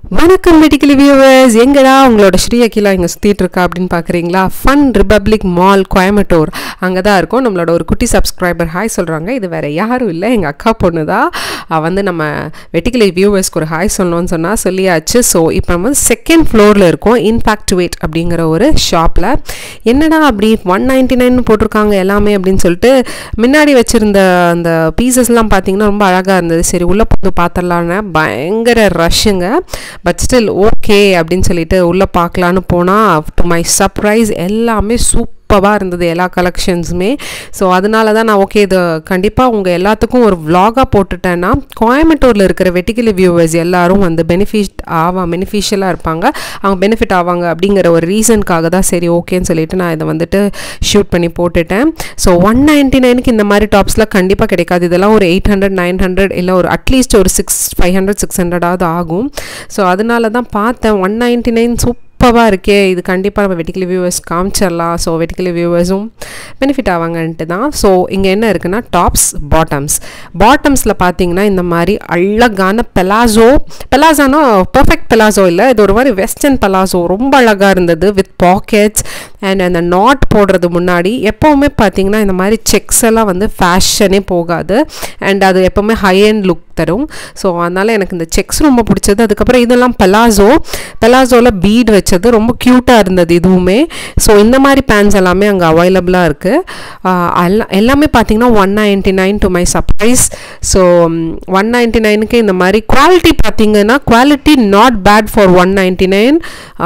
வணக்கம் medical viewers எங்கடா உங்களோட ஸ்ரீ அகிலா இங்கே சுற்றிட்டு இருக்கா அப்படின்னு பார்க்குறீங்களா ஃபன் ரிபப்ளிக் மால் கோயம்புத்தூர் அங்கே தான் இருக்கும் நம்மளோட ஒரு குட்டி சப்ஸ்கிரைபர் ஹாய் சொல்கிறாங்க இது வேறு யாரும் இல்லை எங்கள் அக்கா பொண்ணு தான் அவ வந்து நம்ம வெட்டிக்கலி வியூவர்ஸ்க்கு ஒரு ஹாய் சொல்லணும்னு சொன்னால் சொல்லியாச்சு ஸோ இப்போ நம்ம வந்து செகண்ட் ஃப்ளோரில் இருக்கோம் இன்ஃபேக்டுவேட் அப்படிங்கிற ஒரு ஷாப்பில் என்னடா அப்படி ஒன் நைன்ட்டி நைன் போட்டிருக்காங்க எல்லாமே அப்படின்னு சொல்லிட்டு முன்னாடி வச்சுருந்த அந்த பீசஸ்லாம் பார்த்தீங்கன்னா ரொம்ப அழகாக இருந்தது சரி உள்ளே வந்து பார்த்துடலான்னு பயங்கர ரஷ்ஷுங்க பட் ஸ்டில் ஓகே அப்படின்னு சொல்லிட்டு உள்ளே பார்க்கலான்னு போனால் டு மை சர்ப்ரைஸ் எல்லாமே சூப்பராக இருந்தது எல்லா கலெக்ஷன்ஸுமே ஸோ அதனால தான் நான் ஓகே இது கண்டிப்பாக உங்கள் எல்லாத்துக்கும் ஒரு vlog-ஆ போட்டுட்டேன்னா கோயம்புத்தூரில் இருக்கிற வெட்டிக்கலி வியூவர்ஸ் எல்லாரும் வந்து பெனிஃபிட் ஆவா பெனிஃபிஷியலாக இருப்பாங்க அவங்க பெனிஃபிட் ஆவாங்க அப்படிங்கிற ஒரு ரீசனுக்காக தான் சரி ஓகேன்னு சொல்லிட்டு நான் இதை வந்துட்டு ஷூட் பண்ணி போட்டுட்டேன் ஸோ ஒன் நைன்ட்டி நைனுக்கு இந்த மாதிரி டாப்ஸ்லாம் கண்டிப்பாக கிடைக்காது இதெல்லாம் ஒரு எயிட் ஹண்ட்ரட் நைன் ஹண்ட்ரட் இல்லை ஒரு அட்லீஸ்ட் ஒரு சிக்ஸ் ஃபைவ் ஹண்ட்ரட் சிக்ஸ் ஹண்ட்ரடாவது ஆகும் ஸோ அதனால தான் பார்த்தேன் ஒன் நைன்ட்டி நைன் சூப்பராக இருக்கே இது கண்டிப்பாக நம்ம வெட்டிக்கலி வியூவர்ஸ் காமிச்சிடலாம் ஸோ வெட்டிக்கலி வியூவர்ஸும் பெனிஃபிட் ஆவாங்கன்ட்டு தான் ஸோ இங்கே என்ன இருக்குன்னா டாப்ஸ் பாட்டம்ஸ் பாட்டம்ஸில் பார்த்தீங்கன்னா இந்த மாதிரி அழகான பெலாசோ பெலாசானா பர்ஃபெக்ட் பெலாசோ இல்லை இது ஒரு மாதிரி வெஸ்டர்ன் பெலாசோ ரொம்ப அழகாக இருந்தது வித் பாக்கெட்ஸ் அண்ட் அந்த நாட் போடுறது முன்னாடி எப்போவுமே பார்த்தீங்கன்னா இந்த மாதிரி செக்ஸ் எல்லாம் வந்து ஃபேஷனே போகாது அண்ட் அது எப்போவுமே ஹை அண்ட் லுக் தரும் ஸோ அதனால் எனக்கு இந்த செக்ஸ் ரொம்ப பிடிச்சது அதுக்கப்புறம் இதெல்லாம் பெலாசோ பெலாசோவில் பீட் வச்சது ரொம்ப க்யூட்டாக இருந்தது இதுவுமே ஸோ இந்த மாதிரி பேண்ட்ஸ் எல்லாமே அங்கே அவைலபிளாக இருக்குது எல்லாமே பார்த்தீங்கன்னா one ninety nine to my surprise so one ninety நைனுக்கு இந்த மாதிரி குவாலிட்டி பார்த்தீங்கன்னா quality not bad for one ninety nine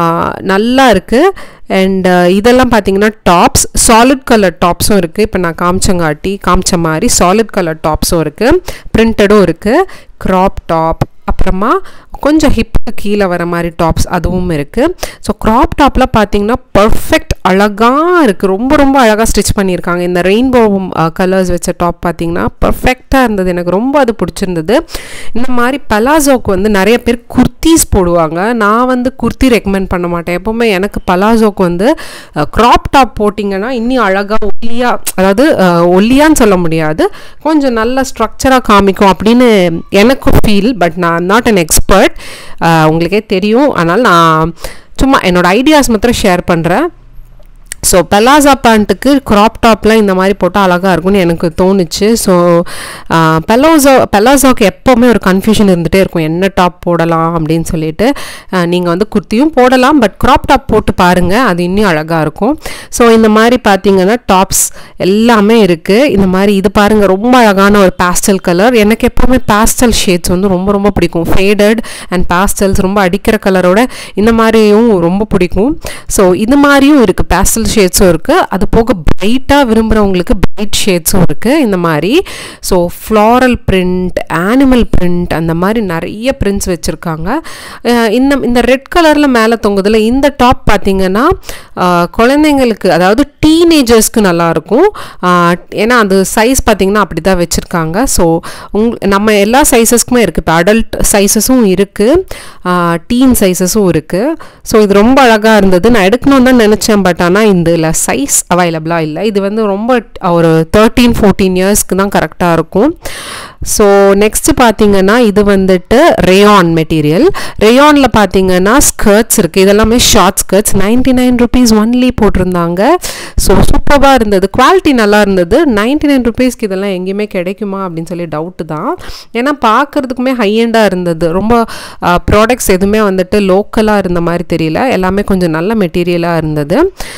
நல்லா இருக்குது அண்ட் இதெல்லாம் பார்த்தீங்கன்னா டாப்ஸ் சாலிட் கலர் டாப்ஸும் இருக்குது இப்போ நான் காமிச்சங்காட்டி காமிச்ச மாதிரி சாலிட் கலர் டாப்ஸும் இருக்குது பிரிண்டடும் இருக்குது க்ராப் டாப் அப்புறமா கொஞ்சம் ஹிப்பு கீழே வர மாதிரி டாப்ஸ் அதுவும் இருக்குது ஸோ க்ராப் டாப்பில் பார்த்தீங்கன்னா பர்ஃபெக்ட் அழகாக இருக்குது ரொம்ப ரொம்ப அழகாக ஸ்டிச் பண்ணியிருக்காங்க இந்த ரெயின்போ கலர்ஸ் வச்ச டாப் பார்த்தீங்கன்னா பர்ஃபெக்டாக இருந்தது எனக்கு ரொம்ப அது பிடிச்சிருந்தது இந்த மாதிரி பலாசோக்கு வந்து நிறைய பேர் குர்த்திஸ் போடுவாங்க நான் வந்து குர்த்தி ரெக்கமெண்ட் பண்ண மாட்டேன் எப்போவுமே எனக்கு பலாசோக்கு வந்து க்ராப் டாப் போட்டிங்கன்னா இன்னும் அழகாக ஒல்லியாக அதாவது ஒல்லியான்னு சொல்ல முடியாது கொஞ்சம் நல்ல ஸ்ட்ரக்சராக காமிக்கும் அப்படின்னு எனக்கு ஃபீல் பட் நான் நாட் அன் எக்ஸ்பர்ட் உங்களுக்கே தெரியும் அதனால் நான் சும்மா என்னோடய ஐடியாஸ் மாத்திரம் ஷேர் பண்ணுறேன் ஸோ பெலாசா பேண்ட்டுக்கு க்ராப் டாப்லாம் இந்த மாதிரி போட்டால் அழகாக இருக்கும்னு எனக்கு தோணுச்சு ஸோ பெலோசோ பெலாசாவுக்கு எப்போவுமே ஒரு கன்ஃபியூஷன் இருந்துகிட்டே இருக்கும் என்ன டாப் போடலாம் அப்படின்னு சொல்லிட்டு நீங்கள் வந்து குர்த்தியும் போடலாம் பட் க்ராப் டாப் போட்டு பாருங்கள் அது இன்னும் அழகாக இருக்கும் ஸோ இந்த மாதிரி பார்த்தீங்கன்னா டாப்ஸ் எல்லாமே இருக்குது இந்த மாதிரி இது பாருங்கள் ரொம்ப அழகான ஒரு பாஸ்டல் கலர் எனக்கு எப்போவுமே பாஸ்டல் ஷேட்ஸ் வந்து ரொம்ப ரொம்ப பிடிக்கும் ஃபேடட் அண்ட் பாஸ்டல்ஸ் ரொம்ப அடிக்கிற கலரோட இந்த மாதிரியும் ரொம்ப பிடிக்கும் ஸோ இது மாதிரியும் இருக்குது பாஸ்டல் ஷேட்ஸும் இருக்குது அது போக பிரைட்டாக விரும்புகிறவங்களுக்கு பிரைட் ஷேட்ஸும் இருக்குது இந்த மாதிரி so floral print animal print அந்த மாதிரி நிறைய பிரிண்ட்ஸ் வச்சுருக்காங்க இந்த இந்த ரெட் கலரில் மேலே தொங்குதில் இந்த டாப் பார்த்திங்கன்னா குழந்தைங்களுக்கு அதாவது டீனேஜர்ஸ்க்கு நல்லாயிருக்கும் ஏன்னா அது சைஸ் பார்த்திங்கன்னா அப்படி தான் வச்சுருக்காங்க ஸோ உங் நம்ம எல்லா சைஸஸ்க்குமே இருக்குது இப்போ அடல்ட் சைஸஸும் இருக்குது டீன் சைஸஸும் இருக்குது ஸோ இது ரொம்ப அழகாக இருந்தது நான் எடுக்கணும்னு தான் நினச்சேன் பட் ஆனால் இதில் சைஸ் அவைலபிளாக இல்லை இது வந்து ரொம்ப ஒரு தேர்ட்டீன் ஃபோர்டீன் இயர்ஸ்க்கு தான் கரெக்டாக இருக்கும் ஸோ நெக்ஸ்ட்டு பார்த்தீங்கன்னா இது வந்துட்டு ரேயான் மெட்டீரியல் ரேயானில் பார்த்தீங்கன்னா ஸ்கர்ட்ஸ் இருக்குது இதெல்லாமே short skirts ninety nine rupees only போட்டிருந்தாங்க ஸோ சூப்பராக இருந்தது குவாலிட்டி நல்லா இருந்தது நைன்டி நைன் ருபீஸ்க்கு இதெல்லாம் எங்கேயுமே கிடைக்குமா அப்படின்னு சொல்லி டவுட்டு தான் ஏன்னா பார்க்குறதுக்குமே ஹையண்டாக இருந்தது ரொம்ப ப்ராடக்ட்ஸ் எதுவுமே வந்துட்டு லோக்கலாக இருந்த மாதிரி தெரியல எல்லாமே கொஞ்சம் நல்ல மெட்டீரியலாக இருந்தது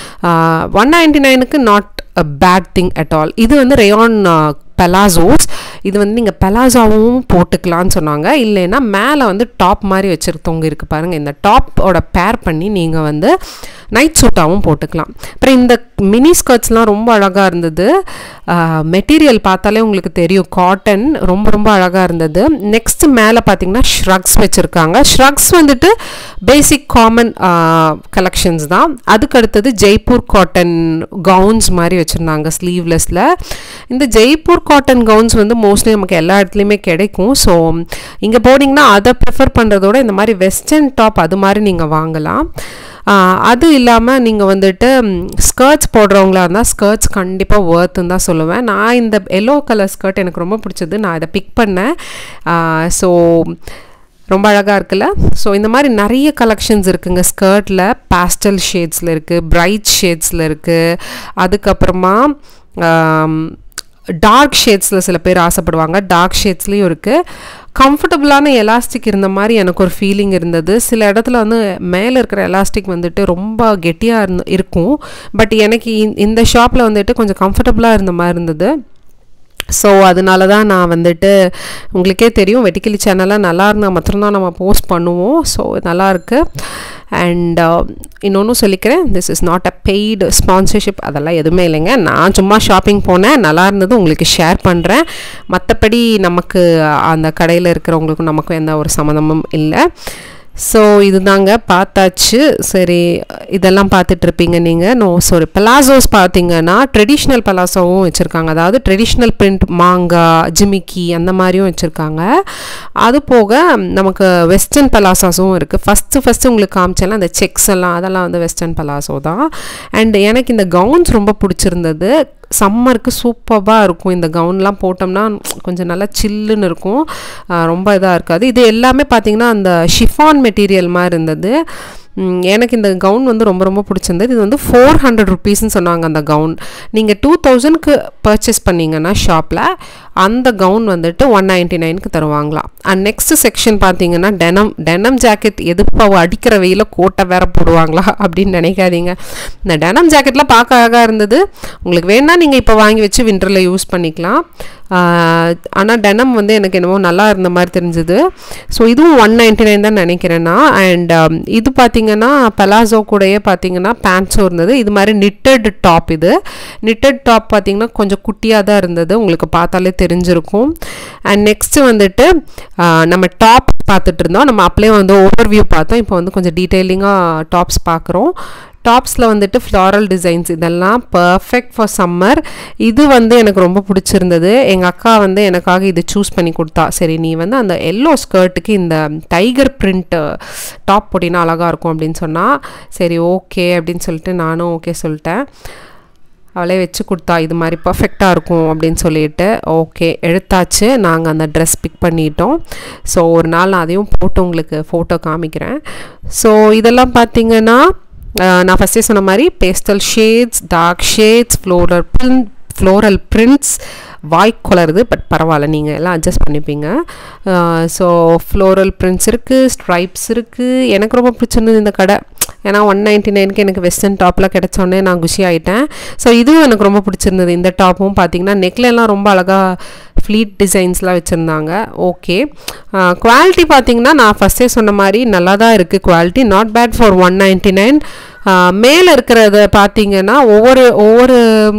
ஒன் நைன்டி நைனுக்கு not a bad thing at all இது வந்து ரேயான் பெலாசோஸ் இது வந்து நீங்கள் பெலாசாவும் போட்டுக்கலான்னு சொன்னாங்க இல்லைன்னா மேலே வந்து டாப் மாதிரி வச்சுருக்கவங்க இருக்குது பாருங்கள் இந்த டாப்போட பேர் பண்ணி நீங்கள் வந்து நைட் சூட்டாகவும் போட்டுக்கலாம் அப்புறம் இந்த மினி ஸ்கர்ட்ஸ்லாம் ரொம்ப அழகாக இருந்தது மெட்டீரியல் பார்த்தாலே உங்களுக்கு தெரியும் காட்டன் ரொம்ப ரொம்ப அழகாக இருந்தது நெக்ஸ்ட் மேலே பார்த்தீங்கன்னா ஷ்ரக்ஸ் வச்சுருக்காங்க ஷ்ரக்ஸ் வந்துட்டு பேசிக் காமன் கலெக்ஷன்ஸ் தான் அதுக்கு அடுத்தது ஜெய்ப்பூர் காட்டன் கவுன்ஸ் மாதிரி வச்சுருந்தாங்க ஸ்லீவ்லெஸில் இந்த ஜெய்ப்பூர் காட்டன் கவுன்ஸ் வந்து மோஸ்ட்லி நமக்கு எல்லா இடத்துலையுமே கிடைக்கும் ஸோ இங்கே போனீங்கன்னா அதை ப்ரிஃபர் பண்ணுறதோட இந்த மாதிரி வெஸ்டர்ன் டாப் அது மாதிரி நீங்கள் வாங்கலாம் அது இல்லாமல் நீங்கள் வந்துட்டு ஸ்கர்ட்ஸ் போடுறவங்களா இருந்தால் ஸ்கர்ட்ஸ் கண்டிப்பாக ஒர்த்துன்னு தான் சொல்லுவேன் நான் இந்த எல்லோ கலர் ஸ்கர்ட் எனக்கு ரொம்ப பிடிச்சது நான் இதை பிக் பண்ணேன் ஸோ ரொம்ப அழகாக இருக்குல்ல ஸோ இந்த மாதிரி நிறைய கலெக்ஷன்ஸ் இருக்குங்க ஸ்கர்ட்டில் பேஸ்டல் ஷேட்ஸில் இருக்குது பிரைட் ஷேட்ஸில் இருக்குது அதுக்கப்புறமா டார்க் ஷேட்ஸில் சில பேர் ஆசைப்படுவாங்க டார்க் ஷேட்ஸ்லேயும் இருக்குது கம்ஃபர்டபுளான எலாஸ்டிக் இருந்த மாதிரி எனக்கு ஒரு ஃபீலிங் இருந்தது சில இடத்துல வந்து மேலே இருக்கிற எலாஸ்டிக் வந்துட்டு ரொம்ப கெட்டியாக இருந்து இருக்கும் பட் எனக்கு இந்த- இந்த ஷாப்பில் வந்துட்டு கொஞ்சம் கம்ஃபர்டபுளாக இருந்த மாதிரி இருந்தது ஸோ அதனால தான் நான் வந்துட்டு உங்களுக்கே தெரியும் வெட்டிக்கிளி சேனலில் நல்லா இருந்தால் மட்டும்தான் நம்ம போஸ்ட் பண்ணுவோம் ஸோ நல்லா இருக்கு அண்ட் இன்னொன்று சொல்லிக்கிறேன் this is not a paid sponsorship அதெல்லாம் எதுவுமே இல்லைங்க நான் சும்மா ஷாப்பிங் போனேன் நல்லா இருந்தது உங்களுக்கு ஷேர் பண்ணுறேன் மற்றபடி நமக்கு அந்த கடையில் இருக்கிறவங்களுக்கும் நமக்கும் எந்த ஒரு சம்மந்தமும் இல்லை ஸோ இதுதாங்க பார்த்தாச்சு சரி இதெல்லாம் பார்த்துட்டு இருப்பீங்க நீங்கள் நோ சாரி பலாசோஸ் பார்த்தீங்கன்னா ட்ரெடிஷ்னல் பலாசோவும் வச்சுருக்காங்க அதாவது ட்ரெடிஷ்னல் பிரிண்ட் மாங்கா ஜிமிக்கி அந்த மாதிரியும் வச்சுருக்காங்க அது போக நமக்கு வெஸ்டர்ன் பலாசாஸும் இருக்குது ஃபஸ்ட்டு ஃபஸ்ட்டு உங்களுக்கு காமிச்சேன்ல அந்த செக்ஸ் எல்லாம் அதெல்லாம் வந்து வெஸ்டர்ன் பலாசோ தான் அண்ட் எனக்கு இந்த கவுன்ஸ் ரொம்ப பிடிச்சிருந்தது சம்மருக்கு சூப்பராக இருக்கும் இந்த கவுன்லாம் போட்டோம்னா கொஞ்சம் நல்லா சில்லுன்னு இருக்கும் ஆஹ் ரொம்ப இதாக இருக்காது இது எல்லாமே பார்த்தீங்கன்னா அந்த ஷிஃபான் மெட்டீரியல் மாதிரி இருந்தது ம், எனக்கு இந்த கவுன் வந்து ரொம்ப ரொம்ப பிடிச்சிருந்தது இது வந்து ஃபோர் ஹண்ட்ரட் ருபீஸ்னு சொன்னாங்க அந்த கவுன் நீங்கள் டூ தௌசண்ட்க்கு பர்ச்சேஸ் பண்ணீங்கன்னா ஷாப்பில் அந்த கவுன் வந்துட்டு ஒன் நைன்ட்டி நைனுக்கு தருவாங்களாம் அண்ட் நெக்ஸ்ட் செக்ஷன் பார்த்தீங்கன்னா டெனம் டெனம் ஜாக்கெட் எதுப்பா அடிக்கிற வெயில கோட்டை வேற போடுவாங்களா அப்படின்னு நினைக்காதீங்க இந்த டெனம் ஜாக்கெட்லாம் பார்க்க அழகாக இருந்தது உங்களுக்கு வேணால் நீங்கள் இப்போ வாங்கி வச்சு வின்டரில் யூஸ் பண்ணிக்கலாம் ஆனால் டெனம் வந்து எனக்கு என்னமோ நல்லா இருந்த மாதிரி தெரிஞ்சுது ஸோ இதுவும் ஒன் நைன்ட்டி நைன் தான் நினைக்கிறேன்னா அண்ட் இது பார்த்தீங்கன்னா பலாசோ கூடயே பார்த்தீங்கன்னா பேண்ட்ஸும் இருந்தது இது மாதிரி நிட்டட் டாப் இது நிட்டட் டாப் பார்த்தீங்கன்னா கொஞ்சம் குட்டியாக தான் இருந்தது உங்களுக்கு பார்த்தாலே தெரிஞ்சிருக்கும் அண்ட் நெக்ஸ்ட்டு வந்துட்டு ஆஹ், நம்ம டாப் பார்த்துட்டு இருந்தோம் நம்ம அப்படியே வந்து ஓவர்வியூ பார்த்தோம் இப்போ வந்து கொஞ்சம் டீட்டெயிலிங்காக டாப்ஸ் பார்க்குறோம் டாப்ஸில் வந்துட்டு ஃப்ளாரல் டிசைன்ஸ் இதெல்லாம் பர்ஃபெக்ட் ஃபார் சம்மர் இது வந்து எனக்கு ரொம்ப பிடிச்சிருந்தது எங்கள் அக்கா வந்து எனக்காக இது சூஸ் பண்ணி கொடுத்தா சரி நீ வந்து அந்த எல்லோ ஸ்கர்ட்டுக்கு இந்த டைகர் பிரிண்ட் டாப் போட்டினா அழகாக இருக்கும் அப்படின்னு சொன்னால் சரி ஓகே அப்படின்னு சொல்லிட்டு நானும் ஓகே சொல்லிட்டேன் அவளே வச்சு கொடுத்தா இது மாதிரி பர்ஃபெக்டாக இருக்கும் அப்படின்னு சொல்லிட்டு ஓகே எடுத்தாச்சு நாங்கள் அந்த ட்ரெஸ் பிக் பண்ணிட்டோம் ஸோ ஒரு நாள் நான் அதையும் போட்டு உங்களுக்கு ஃபோட்டோ காமிக்கிறேன் ஸோ இதெல்லாம் பார்த்தீங்கன்னா அஹ், நான் ஃபஸ்ட்டே சொன்ன மாதிரி pastel shades dark shades floral print floral prints வாய் குளருது பட் பரவாயில்ல நீங்கள் எல்லாம் அட்ஜஸ்ட் பண்ணிப்பீங்க ஸோ ஃப்ளோரல் பிரிண்ட்ஸ் இருக்குது ஸ்ட்ரைப்ஸ் இருக்குது எனக்கு ரொம்ப பிடிச்சிருந்தது இந்த கடை ஏன்னா ஒன் நைன்ட்டி நைனுக்கு எனக்கு வெஸ்டர்ன் டாப்பில் கிடச்சோடனே நான் குஷி ஆகிட்டேன் ஸோ இதுவும் எனக்கு ரொம்ப பிடிச்சிருந்தது இந்த டாப்பும் பார்த்தீங்கன்னா நெக்ல எல்லாம் ரொம்ப அழகாக ஃப்ளீட் டிசைன்ஸ்லாம் வச்சுருந்தாங்க ஓகே குவாலிட்டி பார்த்தீங்கன்னா நான் ஃபஸ்ட்டே சொன்ன மாதிரி நல்லா தான் இருக்குது quality not bad for one ninety nine மேலே இருக்கிறத பார்த்தீங்கன்னா ஒவ்வொரு ஒவ்வொரு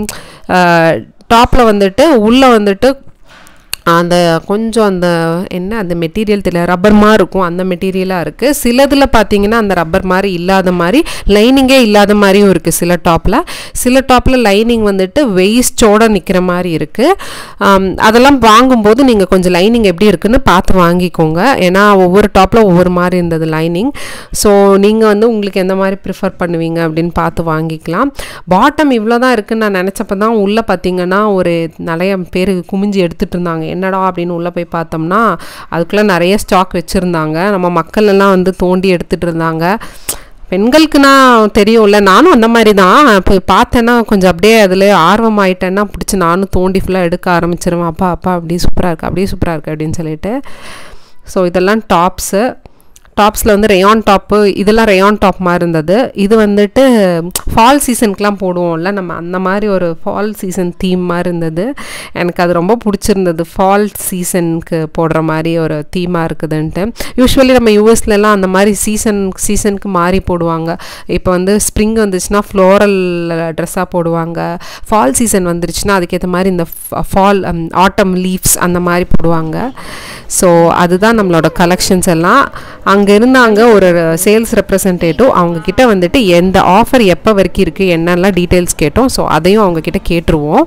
டாப்பில் வந்துட்டு உள்ளே வந்துட்டு அந்த கொஞ்சம் அந்த என்ன அந்த மெட்டீரியல் தெரியல ரப்பர் மாதிரி இருக்கும் அந்த மெட்டீரியலாக இருக்குது சிலதில் பார்த்தீங்கன்னா அந்த ரப்பர் மாதிரி இல்லாத மாதிரி லைனிங்கே இல்லாத மாதிரியும் இருக்குது சில டாப்பில் சில டாப்பில் லைனிங் வந்துட்டு வெயிஸ்டோட நிற்கிற மாதிரி இருக்குது அதெல்லாம் வாங்கும்போது நீங்கள் கொஞ்சம் லைனிங் எப்படி இருக்குன்னு பார்த்து வாங்கிக்கோங்க ஏன்னா ஒவ்வொரு டாப்பில் ஒவ்வொரு மாதிரி இருந்தது லைனிங் ஸோ நீங்கள் வந்து உங்களுக்கு எந்த மாதிரி ப்ரிஃபர் பண்ணுவீங்க அப்படின்னு பார்த்து வாங்கிக்கலாம் பாட்டம் இவ்வளோ தான் இருக்குன்னு நான் நினச்சப்ப தான் உள்ளே பார்த்தீங்கன்னா ஒரு நிறைய பேர் குமிஞ்சு எடுத்துகிட்டு இருந்தாங்க என்னடா அப்படின்னு உள்ளே போய் பார்த்தோம்னா அதுக்குள்ளே நிறைய ஸ்டாக் வச்சுருந்தாங்க நம்ம மக்கள் எல்லாம் வந்து தோண்டி எடுத்துகிட்டு இருந்தாங்க பெண்களுக்குனா தெரியும்ல நானும் அந்த மாதிரி தான் போய் பார்த்தேன்னா கொஞ்சம் அப்படியே அதில் ஆர்வம் ஆயிட்டேன்னா பிடிச்சி நானும் தோண்டி ஃபுல்லாக எடுக்க ஆரம்பிச்சிருவேன் அப்பா அப்பா அப்படியே சூப்பராக இருக்குது அப்படியே சூப்பராக இருக்குது அப்படின்னு சொல்லிட்டு ஸோ இதெல்லாம் டாப்ஸு டாப்ஸில் வந்து ரேயான் டாப்பு இதெல்லாம் ரேயான் டாப் மாதிரி இருந்தது இது வந்துட்டு ஃபால் சீசனுக்குலாம் போடுவோம்ல நம்ம அந்த மாதிரி ஒரு ஃபால் சீசன் தீம் மாதிரி இருந்தது எனக்கு அது ரொம்ப பிடிச்சிருந்தது ஃபால் சீசனுக்கு போடுற மாதிரி ஒரு தீமாக இருக்குதுன்ட்டு யூஸ்வலி நம்ம யூஎஸ்லலாம் அந்த மாதிரி சீசன் சீசனுக்கு மாறி போடுவாங்க இப்போ வந்து ஸ்ப்ரிங் வந்துச்சுன்னா ஃப்ளோரல் ட்ரெஸ்ஸாக போடுவாங்க ஃபால் சீசன் வந்துருச்சுன்னா அதுக்கேற்ற மாதிரி இந்த ஃபால் ஆட்டம் லீவ்ஸ் அந்த மாதிரி போடுவாங்க ஸோ அதுதான் நம்மளோட கலெக்ஷன்ஸ் எல்லாம் அங்கே இருந்தாங்க ஒரு சேல்ஸ் ரெப்ரசன்டேட்டிவ் அவங்கக்கிட்ட வந்துட்டு எந்த ஆஃபர் எப்போ வரைக்கும் இருக்குது என்னெல்லாம் டீட்டெயில்ஸ் கேட்டோம் ஸோ அதையும் அவங்கக்கிட்ட கேட்டுருவோம்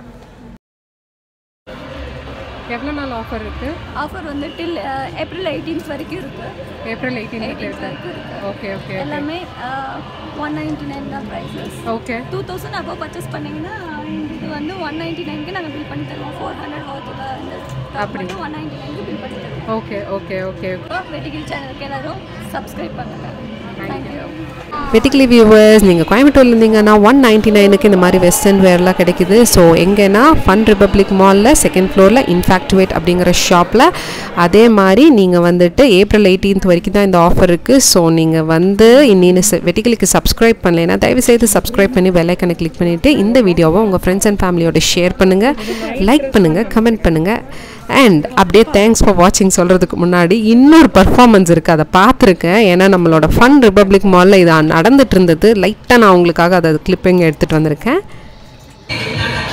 எவ்வளோ நாள் ஆஃபர் இருக்குது ஆஃபர் வந்து டில் ஏப்ரல் எயிட்டீன்த் வரைக்கும் இருக்கு ஏப்ரல் எயிட்டீன் எயிட்டீன்த் வரைக்கும் இருக்கு ஓகே ஓகே எல்லாமே ஒன் நைன்டி நைன் தான் ப்ரைஸஸ் ஓகே டூ தௌசண்ட் அப்போ பர்ச்சேஸ் பண்ணீங்கன்னா இது வந்து ஒன் நைன்டி நைனுக்கு நாங்கள் பில் பண்ணி தருவோம் ஃபோர் ஹண்ட்ரட் ஒர்த்தில் இந்த அப்படி. ஒன் நைன்டி நைனுக்கு பில் பண்ணி தருவோம் ஓகே ஓகே ஓகே வெட்டிகில் சேனலுக்கு எல்லாரும் சப்ஸ்கிரைப் பண்ணுங்க தேங்க்யூ வெட்டிக்கலி வியூவர்ஸ் நீங்கள் கோயம்புத்தூர்ல இருந்தீங்கன்னா ஒன் நைன்ட்டி நைனுக்கு இந்த மாதிரி வெஸ்டர்ன் வேர்லாம் கிடைக்குது ஸோ எங்கன்னா ஃபன் ரிப்பப்ளிக் மாலில் செகண்ட் ஃப்ளோரில் இன்ஃபேக்டுவேட் அப்படிங்கிற ஷாப்பில் அதே மாதிரி நீங்கள் வந்துட்டு ஏப்ரல் எயிட்டீன்த் வரைக்கும் தான் இந்த ஆஃபர் இருக்குது ஸோ நீங்கள் வந்து இன்னின்னு வெட்டிக்கலிக்கு சப்ஸ்கிரைப் பண்ணலைன்னா தயவுசெய்து சப்ஸ்கிரைப் பண்ணி பெல்லைக்கனை கிளிக் பண்ணிவிட்டு இந்த வீடியோவை உங்கள் ஃப்ரெண்ட்ஸ் அண்ட் ஃபேமிலியோட ஷேர் பண்ணுங்கள் லைக் பண்ணுங்கள் கமெண்ட் பண்ணுங்கள் அண்ட் அப்படியே தேங்க்ஸ் ஃபார் வாட்சிங் சொல்கிறதுக்கு முன்னாடி இன்னொரு பர்ஃபார்மன்ஸ் இருக்குது அதை பார்த்துருக்கேன் ஏன்னா நம்மளோட ஃபன் ரிப்பப்ளிக் மாலில் இது நடந்துட்டு இருந்தது லைட்டாக நான் உங்களுக்காக அதை கிளிப்பிங் எடுத்துகிட்டு வந்திருக்கேன்